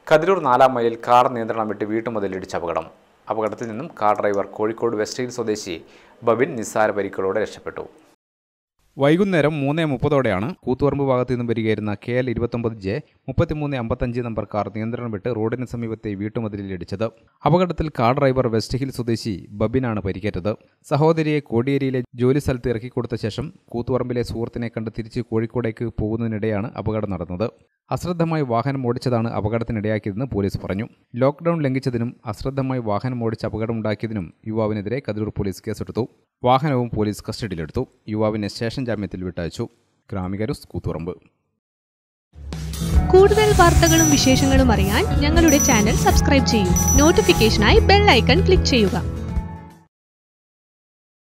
കതിരൂർ നാലാം മൈലിൽ കാർ നിയന്ത്രണം വിട്ട് വീട്ടുമുതലിടിച്ച് അപകടം അപകടത്തിൽ നിന്നും car driver Kozhikode west hill സ്വദേശി ബബിൻ നിസ്സാര പരിക്കുകളോടെ രക്ഷപ്പെട്ടു വൈകുന്നേരം മൂന്ന് മുപ്പതോടെയാണ് കൂത്തുപറമ്പ് ഭാഗത്തു നിന്നും വരികയായിരുന്ന കെ എൽ ഇരുപത്തൊമ്പത് ജെ മുപ്പത്തിമൂന്ന് അമ്പത്തഞ്ച് നമ്പർ കാർ നിയന്ത്രണം വിട്ട് റോഡിന് സമീപത്തെ വീട്ടുമതിലിൽ ഇടിച്ചത് അപകടത്തിൽ കാർ ഡ്രൈവർ വെസ്റ്റ് ഹിൽ സ്വദേശി ബബിനാണ് പരിക്കേറ്റത് സഹോദരിയെ കോടിയേരിയിലെ ജോലി സ്ഥലത്ത് ഇറക്കിക്കൊടുത്ത ശേഷം കൂത്തുപറമ്പിലെ സുഹൃത്തിനെ കണ്ട് തിരിച്ച് കോഴിക്കോടേക്ക് പോകുന്നതിനിടെയാണ് അപകടം നടന്നത് അശ്രദ്ധമായി വാഹനം ഓടിച്ചതാണ് അപകടത്തിനിടയാക്കിയതെന്ന് പോലീസ് പറഞ്ഞു ലോക്ക്ഡൌൺ ലംഘിച്ചതിനും അശ്രദ്ധമായി വാഹനം ഓടിച്ച് അപകടമുണ്ടാക്കിയതിനും യുവാവിനെതിരെ കതിരൂർ പോലീസ് കേസെടുത്തു വാഹനവും പോലീസ് കസ്റ്റഡിയിലെടുത്തു യുവാവിനെ സ്റ്റേഷൻ ജാമ്യത്തിൽ വിട്ടയച്ചു ഗ്രാമികരുസ് കൂത്തുപറമ്പ് കൂടുതൽ വാർത്തകളും വിശേഷങ്ങളും അറിയാൻ ഞങ്ങളുടെ ചാനൽ സബ്സ്ക്രൈബ് ചെയ്യൂ നോട്ടിഫിക്കേഷനായി ബെൽ ഐക്കൺ ക്ലിക്ക് ചെയ്യുക